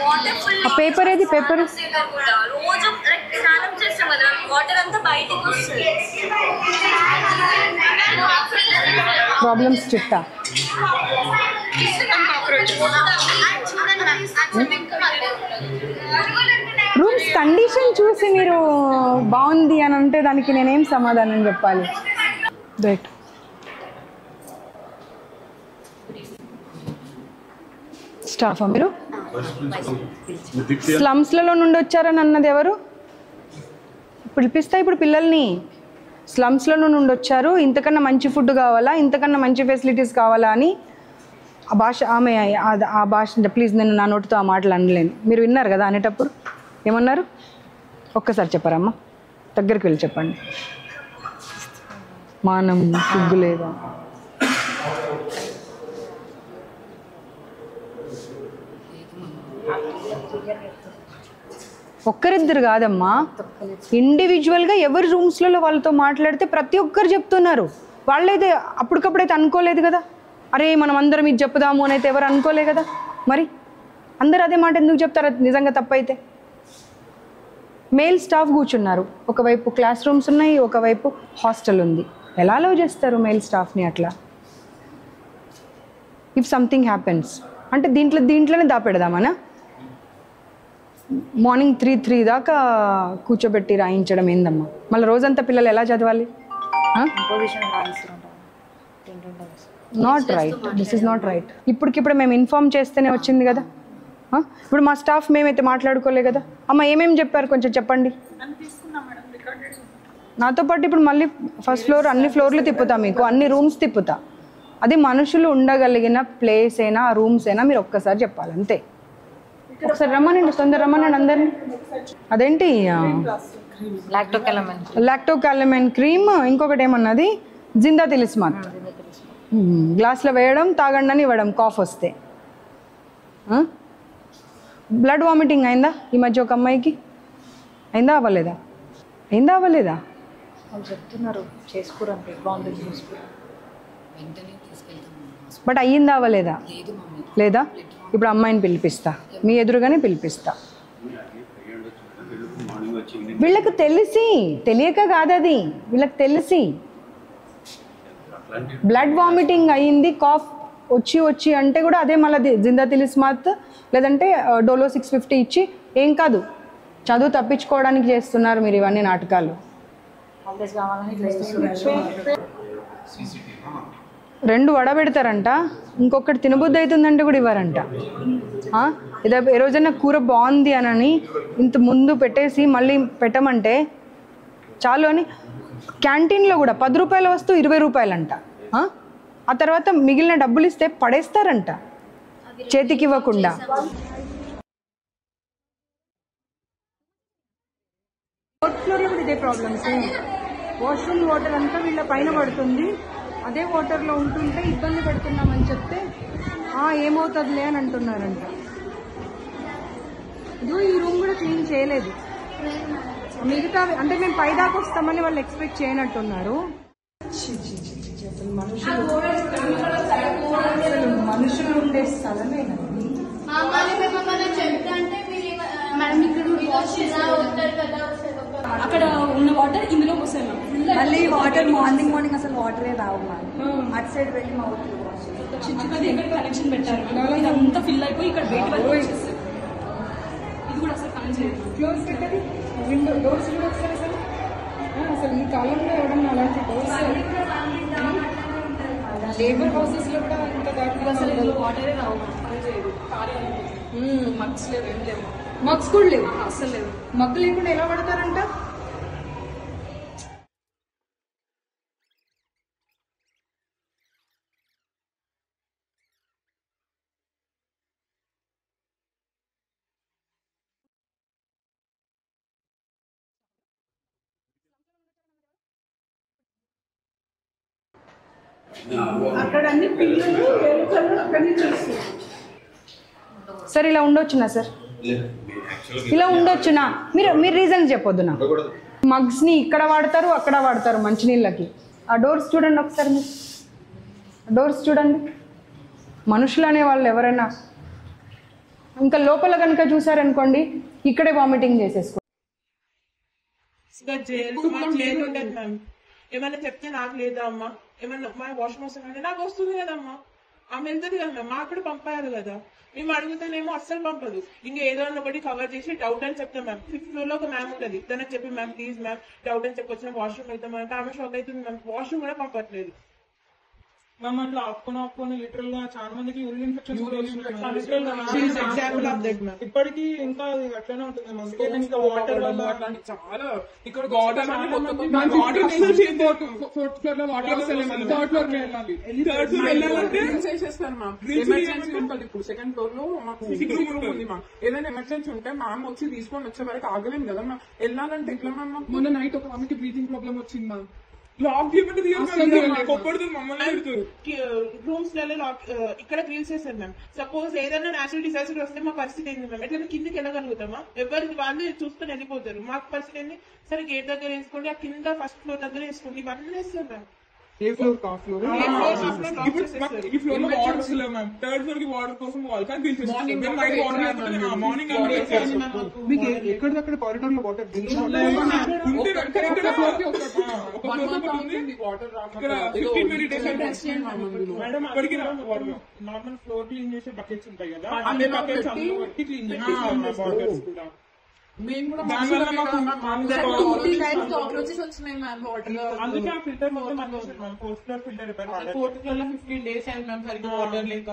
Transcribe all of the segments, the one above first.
Water full ఆ paper ఏది paper కూడా రోజు like స్నానం చేస్తాం కదా వాటర్ అంతా బయటకు వస్తుంది ప్రాబ్లమ్స్ చిట్టా రూమ్స్ కండిషన్ చూసి మీరు బాగుంది అని అంటే దానికి నేనేం సమాధానం చెప్పాలి రైట్ స్టాఫా మీరు స్లమ్స్లలో నుండి వచ్చారని అన్నది ఎవరు పిలిపిస్తా ఇప్పుడు పిల్లల్ని స్లమ్స్లో నుండి వచ్చారు ఇంతకన్నా మంచి ఫుడ్ కావాలా ఇంతకన్నా మంచి ఫెసిలిటీస్ కావాలా అని ఆ భాష ఆమె ఆ- ఆ భాష ప్లీజ్ నేను నా నోటితో ఆ మాటలు అనలేను మీరు విన్నారు కదా అనేటప్పుడు ఏమన్నారు ఒక్కసారి చెప్పారమ్మా దగ్గరికి వెళ్ళి చెప్పండి మానం సిగ్గు లేదా ఒక్కరిద్దరు కాదమ్మా ఇండివిజువల్గా ఎవరి రూమ్స్లలో వాళ్ళతో మాట్లాడితే ప్రతి ఒక్కరు చెప్తున్నారు వాళ్ళైతే అప్పటికప్పుడైతే అనుకోలేదు కదా అరే మనం అందరం ఇది చెప్పుదాము అని అయితే ఎవరు అనుకోలే కదా మరి అందరు అదే మాట ఎందుకు చెప్తారు అది నిజంగా తప్పైతే మేల్ స్టాఫ్ కూర్చున్నారు ఒకవైపు క్లాస్ రూమ్స్ ఉన్నాయి ఒకవైపు హాస్టల్ ఉంది ఎలా అలౌ చేస్తారు మేల్ స్టాఫ్ని అట్లా ఇఫ్ సంథింగ్ హ్యాపెన్స్ అంటే దీంట్లో దీంట్లోనే దాపెడదామనా మార్నింగ్ త్రీ త్రీ దాకా కూర్చోబెట్టి రాయించడం ఏందమ్మా మళ్ళీ రోజంతా పిల్లలు ఎలా చదవాలి not right this is not right ఇప్పటికిప్పుడు మేము ఇన్ఫామ్ చేస్తేనే వచ్చింది కదా ఆ? ఇప్పుడు మా స్టాఫ్ మేమైతే మాట్లాడుకోలే కదా అమ్మ ఏమేమి చెప్పారు కొంచెం చెప్పండి నాతో పాటు ఇప్పుడు మళ్ళీ ఫస్ట్ ఫ్లోర్ అన్ని ఫ్లోర్లు తిప్పుతా మీకు అన్ని రూమ్స్ తిప్పుతా అది మనుషులు ఉండగలిగిన ప్లేస్ అయినా రూమ్స్ అయినా మీరు ఒక్కసారి చెప్పాలి అంతే ఒకసారి రమ్మనండి తొందర రమ్మనండి అందరిని అదేంటి లాక్టోకెలమెన్ లాక్టోకాలమెన్ క్రీమ్ ఇంకొకటి ఏమన్నది జిందా తిలిస్మాత్ గ్లాస్లో వేయడం తాగండి అని ఇవ్వడం కాఫ్ వస్తే బ్లడ్ వామిటింగ్ అయిందా ఈ మధ్య ఒక అమ్మాయికి అయిందా అవ్వలేదా అయిందా అవ్వలేదా వాళ్ళు చెప్తున్నారు చేసుకోరండి బాగుంటుంది చేసుకోరు బట్ అయ్యిందా అవ్వలేదా లేదా ఇప్పుడు అమ్మాయిని పిలిపిస్తా మీ ఎదురుగానే పిలిపిస్తా వీళ్ళకి తెలిసి తెలియక కాదు అది వీళ్ళకి తెలిసి బ్లడ్ వామిటింగ్ అయ్యింది కాఫ్ వచ్చి వచ్చి అంటే కూడా అదే మళ్ళీ జిందా తిలిస్మాత్ లేదంటే ఆ, డోలో సిక్స్ ఫిఫ్టీ ఇచ్చి ఏం కాదు చదువు తప్పించుకోవడానికి చేస్తున్నారు మీరు ఇవన్నీ నాటకాలు హాలిడేస్ కావాలని ఇట్లా చేస్తున్నారు రెండు వడబెడతారంట ఇంకొకటి తినబుద్ధి అవుతుందంటే కూడా ఇవ్వరంట ఆ? ఏదో ఏ రోజైనా కూర బాగుంది అనని ఇంత ముందు పెట్టేసి మళ్ళీ పెట్టమంటే చాలు అని క్యాంటీన్లో కూడా పది రూపాయల వస్తువు ఇరవై రూపాయలంట ఆ? ఆ తర్వాత మిగిలిన డబ్బులు ఇస్తే పడేస్తారంట చేతికి ఇవ్వకుండా ఫోర్త్ ఫ్లోర్లో కూడా ఇదే ప్రాబ్లమ్స్ వాష్రూమ్ వాటర్ అంతా వీళ్ళ పైన పడుతుంది అదే వాటర్లో ఉంటుంటే ఇబ్బంది పడుతున్నామని చెప్తే "ఆ, ఏమవుతుందిలే అని అంటున్నారంట ఇదిగో ఈ రూమ్ కూడా క్లీన్ చేయలేదు మిగతా అంటే మేము పై దాకా వస్తామని వాళ్ళు ఎక్స్పెక్ట్ చేయనట్టున్నారు ఛీ, ఛీ, ఛీ, ఛీ, ఛీ, అసలు మనుషులు అసలు మనుషులు ఉండే స్థలమేనా ఇది? అక్కడ ఉన్న వాటర్ ఇందులోకి వస్తాయి మ్యామ్ మళ్ళీ వాటర్ మార్నింగ్ మార్నింగ్ అసలు వాటరే రావు మ్యామ్ అటు సైడ్ వెళ్ళి మా ఊరికి వాష్ చిన్నది ఎక్కడ కనెక్షన్ పెట్టారు మ్యామ్ ఇదంతా ఫిల్ అయిపోయి ఇక్కడ బయట వరకు వచ్చేస్తుంది ఇది కూడా అసలు పని చేయదు క్లోజ్ పెట్టది విండో డోర్స్ కూడా ఒకసారి అసలు ఆ, అసలు ఈ కాలంలో ఎవడన్నా అలాంటి డోర్స్ లేబర్ హౌసెస్ లో కూడా ఇంత దాటి అసలు ఇందులో వాటరే రావు మ్యామ్ పని చేయదు కార్యాలయం మగ్స్ లేవు ఏం లేవు మగ్స్ కూడా లేవు అస్సలు లేవు మగ్గు లేకుండా ఎలా పడతారంట సార్ ఇలా ఉండొచ్చునా సార్ ఇలా ఉండొచ్చునా మీరు మీరు రీజన్ చెప్పొద్దు నా మగ్స్ని ఇక్కడ వాడతారు అక్కడ వాడతారు మంచినీళ్ళకి ఆ డోర్స్ చూడండి ఒకసారి మీరు డోర్స్ చూడండి మనుషులు అనే వాళ్ళు ఎవరైనా ఇంకా లోపల కనుక చూసారనుకోండి ఇక్కడే వామిటింగ్ చేసేసుకో ఇంకా జైలు మాకు లేదు ఉండదు మ్యామ్ ఏమైనా చెప్తే నాకు లేదా అమ్మా ఏమన్నా మా వాషింగ్ వస్తుంది అంటే నాకు వస్తుంది కదమ్మా ఆమె వెళ్తుంది కదా మ్యామ్ మాకు కూడా పంపారు కదా మేము అడుగుతానేమో అస్సలు పంపదు ఇంకా ఏదో అని ఒకటి కవర్ చేసి డౌట్ అని చెప్తాం మ్యామ్ ఫిఫ్త్ ఫ్లోర్ లో ఒక మ్యామ్ ఉంటుంది తనకు చెప్పి మ్యామ్ ప్లీజ్ మ్యామ్ డౌట్ అని చెప్పి వచ్చిన వాష్రూమ్ వెళ్తాం అంటే ఆమె షాక్ అవుతుంది మ్యామ్ వాష్రూమ్ కూడా పంపట్లేదు మ్యామ్ అట్లా ఆపుకొని ఆపుకొని లిటరల్ గా చాలా మందికి urine infection example of that ma'am ఇప్పటికీ ఇంకా అది అట్లనే ఉంటుంది మ్యామ్ అందుకే నేను ఇంకా వాటర్ వల్ల అట్లాంటి చాలా ఇక్కడ వాటర్ వాటర్ ఫోర్త్ ఫ్లోర్ లో వాటర్ వస్తలేదు థర్డ్ ఫ్లోర్ కి వెళ్ళాలి థర్డ్ ఫ్లోర్ వెళ్ళాలంటే చేసేస్తారు మ్యామ్ ఎమర్జెన్సీ ఉంటుంది ఇప్పుడు సెకండ్ ఫ్లోర్ లో మాకు సిక్ రూమ్ ఉంది మ్యామ్ ఏదైనా ఎమర్జెన్సీ ఉంటే మ్యామ్ వచ్చి తీసుకొని వచ్చే వరకు ఆగలేం కదా మ్యామ్ వెళ్ళాలంటే ఎట్లా మ్యామ్ మొన్న నైట్ ఒక ఆమెకి బ్రీతింగ్ ప్రాబ్లం వచ్చింది మ్యామ్ లాక్ చేయమంటే అస్సలు తీయలేదు. కొప్పడుతుంది మమ్మల్ని పెడుతుంది రూమ్స్ లలో లాక్ ఇక్కడ క్లీన్ చేస్తారు మ్యామ్ సపోజ్ ఏదైనా నేచురల్ డిజాస్టర్ వస్తే మా పరిస్థితి ఏంది మ్యామ్ ఎట్లా కిందకి వెళ్ళగలుగుతామా ఎవరికి వాళ్ళు చూసుకొని వెళ్ళిపోతారు మాకు పరిస్థితి ఏంది సరే గేట్ దగ్గర వేసుకోండి ఆ కింద ఫస్ట్ ఫ్లోర్ దగ్గర వేసుకోండి ఇవన్నీ వేస్తారు మ్యామ్ ఏ ఫ్లోర్ కా ఫ్లోర్ ఏ floor, ఆ floor lock ఇప్పుడు చేసేస్తారు. మాకు ఈ ఫ్లోర్ లో వాటర్ వస్తలేవు మ్యామ్ థర్డ్ ఫ్లోర్ కి వాటర్ కోసం పోవాలి కానీ బిల్ Morning చేస్తాం నైట్ వాటర్ మార్నింగ్ మీకు ఎక్కడిదక్కడ కారిడార్ లో వాటర్ ఉంటే ఇక్కడ ఇక్కడ ఫ్లోర్ కి ఒక ఒక వన్ ఫ్లోర్ మంత్ ఉంది అవుతుంది వాటర్ ఇక్కడ ఫిఫ్టీన్ ట్వంటీ డేస్ అయితే మేడం ఇప్పటికీ రా- వాటర్ నార్మల్ ఫ్లోర్ క్లీన్ చేసే బకెట్స్ ఉంటాయి కదా అదే అదే buckets బకెట్స్ పెట్టి అందులో పెట్టి క్లీన్ ఆ, చేసి కూడా మేము కూడా దానివల్ల మాకు కాక్రోచెస్ వచ్చినాయి మ్యామ్ వాటర్ అందుకే ఆ ఫిల్టర్ మొత్తం వచ్చేసింది ma'am fourth floor filter repair fourth floor లో ఫిఫ్టీన్ డేస్ అయింది మ్యామ్ సరిగ్గా వాటర్ లేక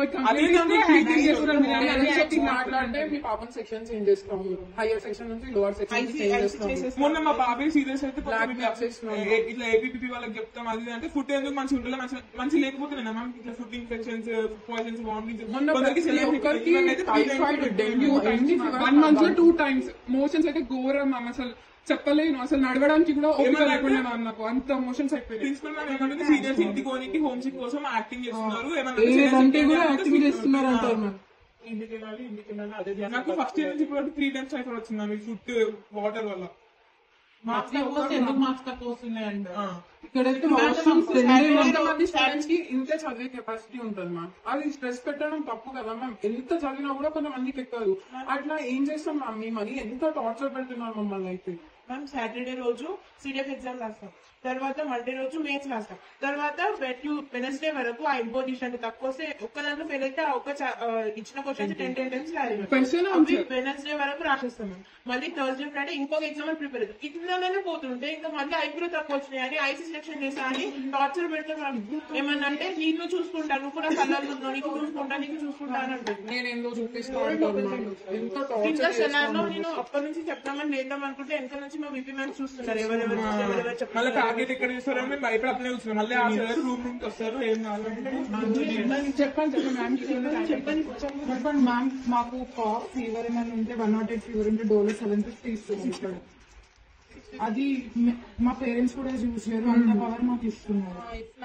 మాట్లాడితే మీ పాపం సెక్షన్ చేంజ్ చేస్తాము హైయర్ సెక్షన్ నుంచి lower section IC change IC చేస్తాము చేసేస్తారు మొన్న మా బాబాయ్ సీరియస్ అయితే Black కొంచెం box వేసినాం. ఇట్లా ఏ- ఇట్లా ఏపీపీ వాళ్ళకి చెప్తాం అది ఇది అంటే ఫుడ్ ఎందుకు మంచి ఉంటుందో మంచి మంచి లేకపోతున్నాయి మ్యామ్ ఇట్లా ఫుడ్ ఇన్ఫెక్షన్స్ పాయిజన్స్ వామిటింగ్స్ మొన్న కొందరికి ప్రతి ఒక్కరికి టైఫాయిడ్ డెంగ్యూ వన్ మంత్ లో టూ టైమ్స్ మోషన్స్ అయితే ఘోరం మ్యామ్ అసలు చెప్పలేను అసలు నడవడానికి కూడా ఓపిక ఏమన్నా లేకుండా మ్యామ్ నాకు అంత మోషన్స్ అయిపోయింది ప్రిన్సిపల్ మ్యామ్ ఏమంటే సీనియర్స్ ఇంటికి పోనీకి హోమ్ సిక్ కోసం యాక్టింగ్ చేస్తున్నారు ఏమన్నా ఏదంటే కూడా యాక్టింగ్ చేస్తున్నారు అంటారు మ్యామ్ ఇంటికి వెళ్ళాలి ఇంటికి వెళ్ళాలి అదే నాకు ఫస్ట్ ఇయర్ నుంచి ఇప్పుడు త్రీ టైమ్స్ టైఫాయిడ్ వచ్చింది మ్యామ్ ఈ ఫుడ్ వాటర్ వల్ల మార్క్స్ తక్కువ వస్తే ఎందుకు మార్క్స్ తక్కువ వస్తున్నాయండి ఇక్కడైతే మంది స్టూడెంట్స్ కి ఇంత చదివే కెపాసిటీ ఉంటుంది మ్యామ్ అది స్ట్రెస్ పెట్టడం తప్పు కదా మ్యామ్ ఎంత చదివినా కూడా కొంతమందికి ఎక్కదు అట్లా ఏం చేస్తాం మ్యామ్ మీ మనీ ఎంత టార్చర్ పెడుతున్నారు మమ్మల్ని అయితే మ్యామ్ సాటర్డే రోజు సిడిఎఫ్ ఎగ్జామ్ రాస్తాం తర్వాత మండే రోజు మేథ్స్ రాస్తాం తర్వాత వెనస్డే వరకు ఆ ఇంపోజిషన్ తక్కువ వస్తే ఒక్క దాంట్లో ఫెయిల్ అయితే ఆ ఒక్క చా- ఆ, ఇచ్చిన questions ten ten times Question రాయాలి answer. వెనస్డే వరకు రాసేస్తాం మ్యామ్ మళ్ళీ థర్స్డే ఫ్రైడే ఇంకొక ఎగ్జామ్ ప్రిపేర్ అవుతాం ఇట్లానే పోతుంటే ఇంకా మళ్ళీ ఐబ్రో తక్కువ వచ్చినాయి అని ఐసీ సెలక్షన్ చేస్తా అని టార్చర్ పెడతాం మ్యామ్ ఏమన్నా అంటే నేను చూసుకుంటా నువ్వు కూడా కలర్లు ఉన్నావు నీకు చూసుకుంటా నీకు చూసుకుంటా అని అంటుంది నేను ఏందో చూపిస్తా అంటారు మ్యామ్ ఎంత ఇంకా టార్చర్ సెనార్లో నేను అప్పటి నుంచి చెప్తామని లేద్దాం అనుకుంటే వెనక నుంచి మా విపి మ్యామ్ చూస్తున్నారు ఎవరెవరు ఎవరెవరు మళ్ళీ చెప్తున్నారు టార్గెట్ ఎక్కడ చేస్తారని మేము భయపడి అట్లనే కూర్చున్నాం మళ్ళీ ఆ సార్ రూమ్ నుంచి వస్తారు ఏం కావాలంటే చెప్పండి మ్యామ్ చెప్పండి చెప్పండి మ్యామ్ మాకు కాఫ్ ఫీవర్ ఏమైనా ఉంటే వన్ నాట్ ఎయిట్ ఫీవర్ ఉంటే డోలో సెవెన్ ఫిఫ్టీ ఇస్తుంది ఇక్కడ అది మే- మా పేరెంట్స్ కూడా చూసారు అంత పవర్ మాకు ఇస్తున్నారు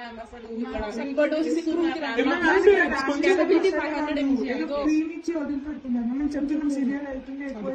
క్రీమ్ ఇచ్చి వదిలిపెడుతున్నారు మేము చెప్తున్నాం సివియర్ అవుతుంది ఎక్కువ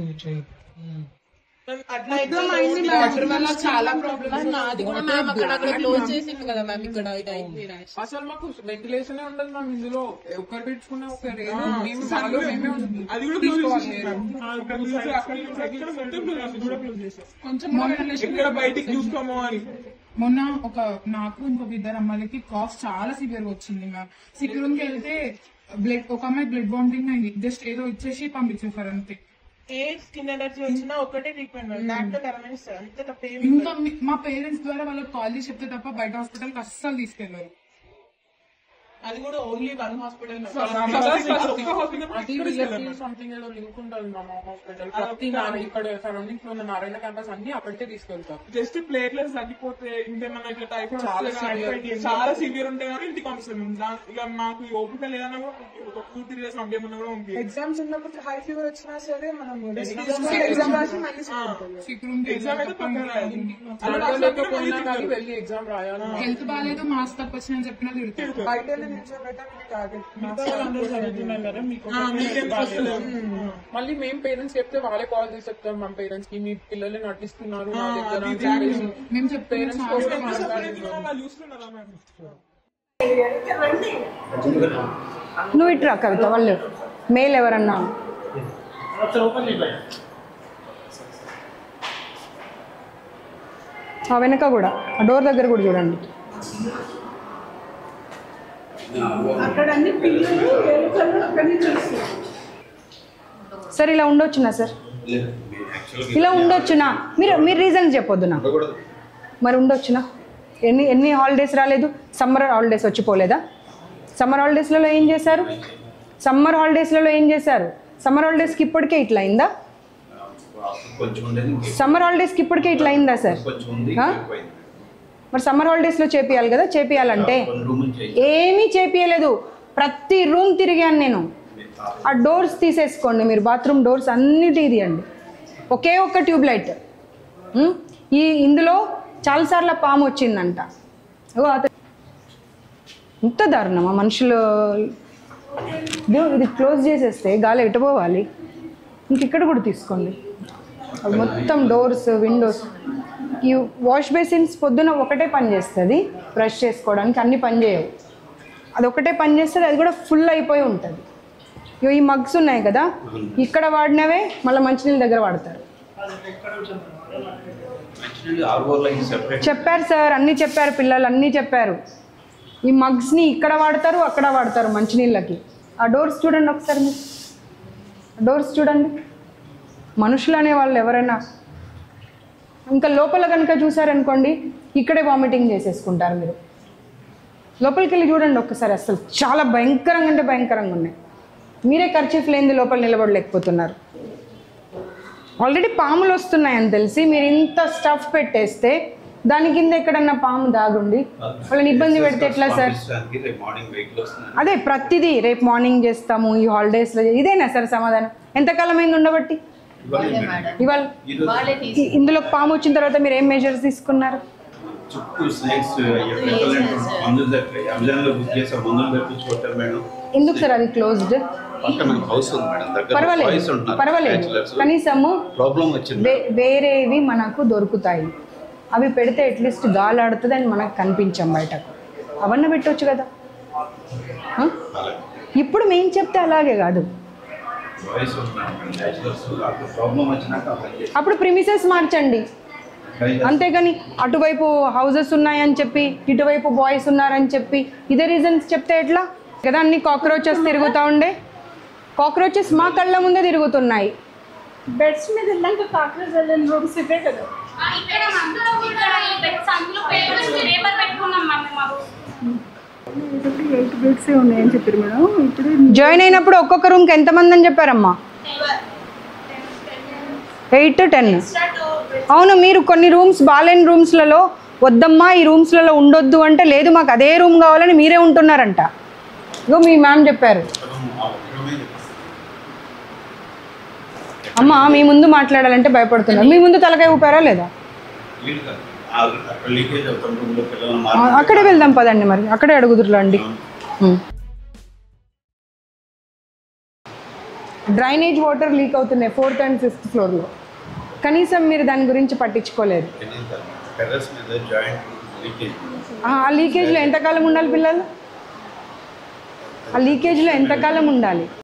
అట్లా అయితే వాటర్ వల్ల చాలా ప్రాబ్లమ్స్ నాది కూడా మ్యామ్ అక్కడ అక్కడ క్లోజ్ చేసింది కదా మ్యామ్ ఇక్కడ ఇది అయింది rash. అసలు మాకు వెంటిలేషన్ ఉండదు మ్యామ్ ఇందులో ఒక్కరు పెట్టుకున్న ఒకరు మేము చాలా మేమే అది కూడా క్లోజ్ చేసేసాం అక్కడ నుంచి అక్కడ నుంచి అక్కడ మొత్తం close చేసేసాం. కూడా క్లోజ్ చేసాం కొంచెం ఎక్కడ బయటికి చూసుకోమో అని మొన్న ఒక నాకు ఇంకొక ఇద్దరు అమ్మాయిలకి కాఫ్ చాలా సివియర్ వచ్చింది మ్యామ్ సిక్ రూమ్ కి వెళ్తే బ్లడ్ ఒక అమ్మాయి బ్లడ్ బాండింగ్ అయింది జస్ట్ ఏదో ఇచ్చేసి పంపించేసారు అంతే ఏ స్కిన్ ఎలర్జీ వచ్చినా ఒకటే ట్రీట్మెంట్ మ్యామ్ దాంట్లో కరమేస్తారు అంతే తప్ప ఏమి ఇంకా మీ- మా పేరెంట్స్ ద్వారా వాళ్ళకి కాల్ చేసి చెప్తే తప్ప బయట హాస్పిటల్ కి అస్సలు తీసుకెళ్లారు అది కూడా ఓన్లీ వన్ హాస్పిటల్ అది వీళ్ళకి సంథింగ్ ఏదో లింక్ ఉంటుంది మా హాస్పిటల్ ప్రతి నారాయణ ఇక్కడ సరౌండింగ్స్ లో ఉన్న నారాయణ క్యాంపస్ అన్ని అక్కడికే తీసుకెళ్తారు జస్ట్ ప్లేట్లెస్ తగ్గిపోతే ఇంకేమన్నా ఇట్లా టైఫాయిడ్ చాలా వస్తే కానీ, severe. చాలా సివియర్ ఉంటే కానీ ఇంటికి పంపిస్తాం మేము. దా- ఇక మాకు ఓపిక లేదన్నా కూడా ఒక టూ త్రీ డేస్ పంపించమన్నా కూడా పంపించాం ఎగ్జామ్స్ ఉన్నప్పుడు హై ఫీవర్ వచ్చినా సరే మనం ఎగ్జామ్ రాసి మళ్ళీ సిక్ రూమ్ కి ఎగ్జామ్ అయితే పక్కన రాయాలి నడవలేకపోయినా కానీ వెళ్ళి ఎగ్జామ్ రాయాలి హెల్త్ బాగాలేదు మాస్క్ తక్కువ వచ్చిందని చెప్పినా తిడతారు బయట చదువుతున్నారు కదా మీకు మళ్ళీ మేము పేరెంట్స్ చెప్తే వాళ్ళే కాల్ చేసి చెప్తారు మా పేరెంట్స్ కి మీ పిల్లల్ని నటిస్తున్నారు మా దగ్గర అని చెప్పేసి. మేము చెప్పేది పేరెంట్స్ కూడా మాట్లాడుతున్నారు వాళ్ళు చూస్తున్నారా మ్యామ్ నువ్వు ఇట్రా కవిత వాళ్ళు మేల్ ఎవరన్నా ఆ వెనక కూడా ఆ డోర్ దగ్గర కూడా చూడండి అక్కడ అన్ని పిల్లలు ఎలుకలు అక్కడి నుంచి వస్తాయి సార్ ఇలా ఉండొచ్చునా సార్ ఇలా ఉండొచ్చునా మీరు మీరు రీజన్ చెప్పొద్దు నాకు మరి ఉండొచ్చునా ఎన్ని ఎన్ని హాలిడేస్ రాలేదు సమ్మర్ హాలిడేస్ వచ్చిపోలేదా సమ్మర్ హాలిడేస్లలో ఏం చేశారు సమ్మర్ హాలిడేస్లలో ఏం చేశారు సమ్మర్ హాలిడేస్కి ఇప్పటికే ఇట్లా అయిందా కొంచెం ఉండేది ఇంకెక్కువ. సమ్మర్ హాలిడేస్కి ఇప్పటికే ఇట్లా అయిందా సార్ కొంచెం ఉంది ఆ? ఎక్కువైంది. మరి సమ్మర్ హాలిడేస్లో చేపియాలి కదా చేపియాలంటే కొన్ని రూములు చేయి. ఏమీ చేపియలేదు ప్రతి రూమ్ తిరిగాను నేను ఆ డోర్స్ తీసేసుకోండి మీరు బాత్రూమ్ డోర్స్ అన్నిటి తీయండి ఒకే ఒక్క ట్యూబ్ లైట్ ఉం? ఈ ఇందులో చాలాసార్లు పాము వచ్చిందంట ఓ అత ఇంత దారుణమా మనుషులు ఇదో ఇది క్లోజ్ చేసేస్తే గాలి ఎటు పోవాలి ఇంక ఇక్కడ కూడా తీసుకోండి అవి మొత్తం డోర్స్ విండోస్ ఈ వాష్ బేసిన్స్ పొద్దున ఒకటే పని చేస్తుంది బ్రష్ చేసుకోవడానికి అన్ని పని చేయవు అది ఒకటే పని చేస్తుంది అది కూడా ఫుల్ అయిపోయి ఉంటుంది ఇగో ఈ మగ్స్ ఉన్నాయి కదా ఇక్కడ వాడినవే మళ్ళీ మంచినీళ్ళ దగ్గర వాడతారు Actually, RO line separate. చెప్పారు సార్ అన్నీ చెప్పారు పిల్లలు అన్నీ చెప్పారు ఈ మగ్స్ని ఇక్కడ వాడతారు అక్కడ వాడతారు మంచినీళ్ళకి ఆ డోర్స్ చూడండి ఒకసారి మీరు ఆ డోర్స్ చూడండి మనుషులు అనే వాళ్ళు ఎవరైనా ఇంకా లోపల కనుక చూసారనుకోండి ఇక్కడే వామిటింగ్ చేసేసుకుంటారు మీరు లోపలికి వెళ్ళి చూడండి ఒక్కసారి అసలు చాలా భయంకరంగా అంటే భయంకరంగా ఉన్నాయి మీరే ఖర్చీఫ్ లేనిది లోపల నిలబడలేకపోతున్నారు ఆల్రెడీ పాములు వస్తున్నాయని తెలిసి మీరు ఇంత స్టఫ్ పెట్టేస్తే దాని కింద ఎక్కడన్నా పాము దాగుండి వాళ్ళని ఇబ్బంది పెడితే ఎట్లా సార్ పంపించడానికి రేపు మార్నింగ్ వెహికల్ వస్తుంది అదే ప్రతిదీ రేపు మార్నింగ్ చేస్తాము ఈ హాలిడేస్లో ఇదేనా సార్ సమాధానం ఎంతకాలం అయింది ఉండబట్టి ఇవాళ ఇ- ఇందులో పాము వచ్చిన తర్వాత మీరు ఏం మెజర్స్ తీసుకున్నారు చుట్టూ స్నేక్స్ మందులు దగ్గర అమెజాన్ లో బుక్ చేసే మందులు తెప్పించుకుంటారు మేడం ఎందుకు సార్ అది క్లోజ్డ్ పక్కన హౌస్ ఉంది మేడం దగ్గర బాయ్స్ పర్వాలేదు ఉంటున్నారు పర్వాలేదు బ్యాచిలర్స్ కనీసము ప్రాబ్లం వచ్చింది వే- వేరేవి మనకు దొరుకుతాయి అవి పెడితే అట్లీస్ట్ గాలి ఆడుతుంది అని మనకు కనిపించాం బయటకు అవన్నీ పెట్టొచ్చు కదా ఆ? ఇప్పుడు మేము చెప్తే అలాగే కాదు బాయ్స్ ఉంటున్నారు మేడం బ్యాచిలర్స్ అక్కడ ప్రాబ్లం వచ్చినాక అప్లై చేసి అప్పుడు ప్రిమిసెస్ మార్చండి అంతేగాని అటువైపు హౌసెస్ ఉన్నాయని చెప్పి ఇటువైపు బాయ్స్ ఉన్నారని చెప్పి ఇదే రీజన్స్ చెప్తే ఎట్లా కదా అన్ని కాక్రోచెస్ తిరుగుతూ ఉండే కాక్రోచెస్ మా కళ్ళ ముందే తిరుగుతున్నాయి బెడ్స్ మీద వెళ్ళాక కాక్రోచ్ వెళ్ళిన రూమ్స్ ఇవే కదా ఇక్కడ అందులో ఇక్కడ ఈ బెడ్స్ అందులో పేపర్ పేపర్ పెట్టుకున్నాం మమ్మీ మాకు ఎయిట్ బెడ్స్ ఉన్నాయని చెప్పారు మేడం ఇప్పుడు జాయిన్ అయినప్పుడు ఒక్కొక్క రూమ్కి ఎంతమంది అని చెప్పారమ్మా ఎయిట్ టెన్ అవును మీరు కొన్ని రూమ్స్ బాలేని రూమ్స్లలో వద్దమ్మా ఈ రూమ్స్లలో ఉండొద్దు అంటే లేదు మాకు అదే రూమ్ కావాలని మీరే ఉంటున్నారంట ఇగో మీ మ్యామ్ చెప్పారు అమ్మ మీ ముందు మాట్లాడాలంటే భయపడుతున్నారు మీ ముందు తలకాయ ఊపారా లేదా వీలు కాదు. ఆ- అక్కడ లీకేజ్ అవుతాం రూమ్ లో పిల్లలు ఆ, అక్కడే వెళ్దాం పదండి మరి అక్కడే అడుగుదురులండి డ్రైనేజ్ వాటర్ లీక్ అవుతున్నాయి ఫోర్త్ అండ్ ఫిఫ్త్ ఫ్లోర్లో కనీసం మీరు దాని గురించి పట్టించుకోలేదు టెర్రస్ మీద జాయింట్ లీకేజ్ ఆ ఆ లీకేజ్లో ఎంతకాలం ఉండాలి పిల్లలు ఆ లీకేజ్లో ఎంతకాలం ఉండాలి